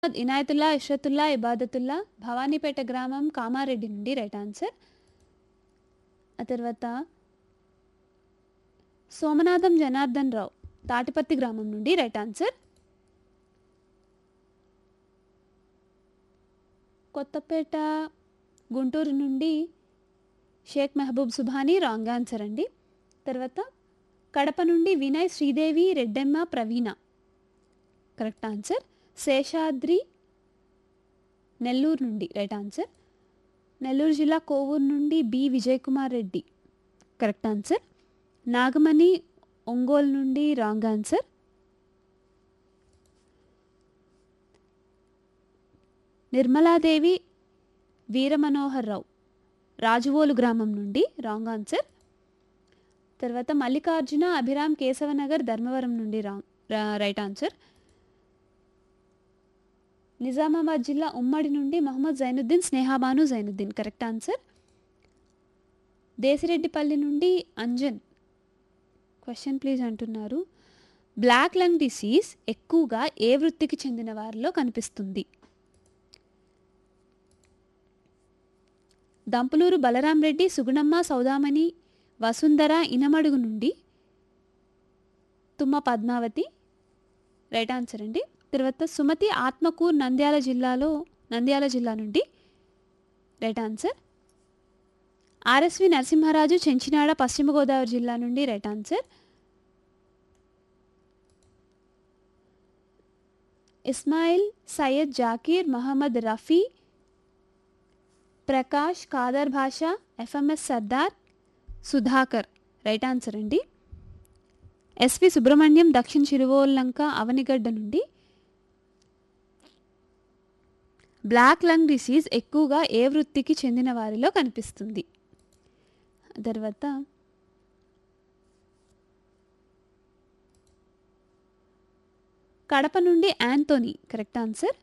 మొహమ్మద్ ఇనాయతుల్లా ఇష్రతుల్లా ఇబాదతుల్లా భవానీపేట గ్రామం కామారెడ్డి నుండి right answer ఆ తర్వాత సోమనాథం జనార్దన్ రావు తాటిపత్తి గ్రామం నుండి రైట్ ఆన్సర్ కొత్తపేట గుంటూరు నుండి షేక్ మహబూబ్ సుభానీ రాంగ్ ఆన్సర్ అండి తర్వాత కడప నుండి వినయ్ శ్రీదేవి రెడ్డెమ్మ ప్రవీణ కరెక్ట్ ఆన్సర్ శేషాద్రి నెల్లూరు నుండి రైట్ ఆన్సర్ నెల్లూరు జిల్లా కోవూరు నుండి B Vijay Kumar Reddy correct answer Nagamani Ongole నుండి రాంగ్ ఆన్సర్ నిర్మలాదేవి వీరమనోహర్ రావు రాజువోలు గ్రామం నుండి రాంగ్ ఆన్సర్ తర్వాత మల్లికార్జున అభిరామ్ కేశవనగర్ ధర్మవరం నుండి రాంగ్ రైట్ ఆన్సర్ నిజామాబాద్ జిల్లా ఉమ్మడి నుండి మొహమ్మద్ జైనుద్దీన్ స్నేహాబాను జైనుద్దీన్ కరెక్ట్ ఆన్సర్ దేశిరెడ్డిపల్లి నుండి అంజన్ క్వశ్చన్ ప్లీజ్ అంటున్నారు బ్లాక్ లంగ్ డిసీజ్ ఎక్కువగా ఏ వృత్తికి చెందిన వారిలో కనిపిస్తుంది దంపులూరు బలరాం రెడ్డి సుగుణమ్మ సౌదామణి వసుంధర ఇనమడుగు నుండి తుమ్మ పద్మావతి రైట్ ఆన్సర్ అండి తర్వాత సుమతి ఆత్మకూర్ నంద్యాల జిల్లాలో నంద్యాల జిల్లా నుండి right answer RSV Narasimharaju Chenchinada పశ్చిమ గోదావరి జిల్లా నుండి right answer Ismail Syed Zakir Mohammad Rafi Prakash Khader Basha FMS Sardar Sudhakar right answer అండి ఎస్వి సుబ్రహ్మణ్యం దక్షిణ చిరువోల్లంక అవనిగడ్డ నుండి బ్లాక్ లంగ్ డిసీజ్ ఎక్కువగా ఏ వృత్తికి చెందిన వారిలో కనిపిస్తుంది తర్వాత కడప నుండి Anthony correct answer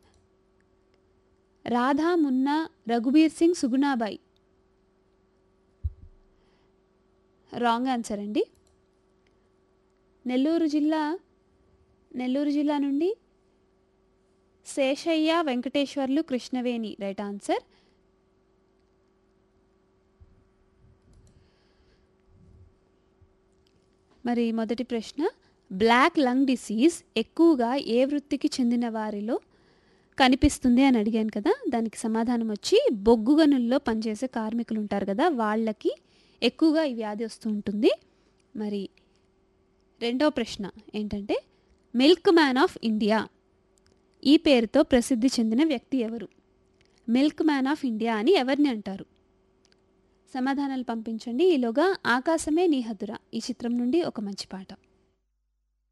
Radha Munna Raghubir Singh Sugunabai wrong answer అండి నెల్లూరు జిల్లా నెల్లూరు జిల్లా నుండి శేషయ్య వెంకటేశ్వర్లు కృష్ణవేణి రైట్ ఆన్సర్ మరి మొదటి ప్రశ్న బ్లాక్ లంగ్ డిసీజ్ ఎక్కువగా ఏ వృత్తికి చెందిన వారిలో కనిపిస్తుంది అని అడిగాను కదా దానికి సమాధానం వచ్చి బొగ్గు గనుల్లో పనిచేసే కార్మికులు ఉంటారు కదా వాళ్ళకి ఎక్కువగా ఈ వ్యాధి వస్తూ ఉంటుంది మరి రెండో ప్రశ్న ఏంటంటే మిల్క్ మ్యాన్ ఆఫ్ ఇండియా ఈ పేరుతో ప్రసిద్ధి చెందిన వ్యక్తి ఎవరు మిల్క్ మ్యాన్ ఆఫ్ ఇండియా అని ఎవరిని అంటారు సమాధానాలు పంపించండి ఈలోగా ఆకాశమే నీహదుర ఈ చిత్రం నుండి ఒక మంచి పాట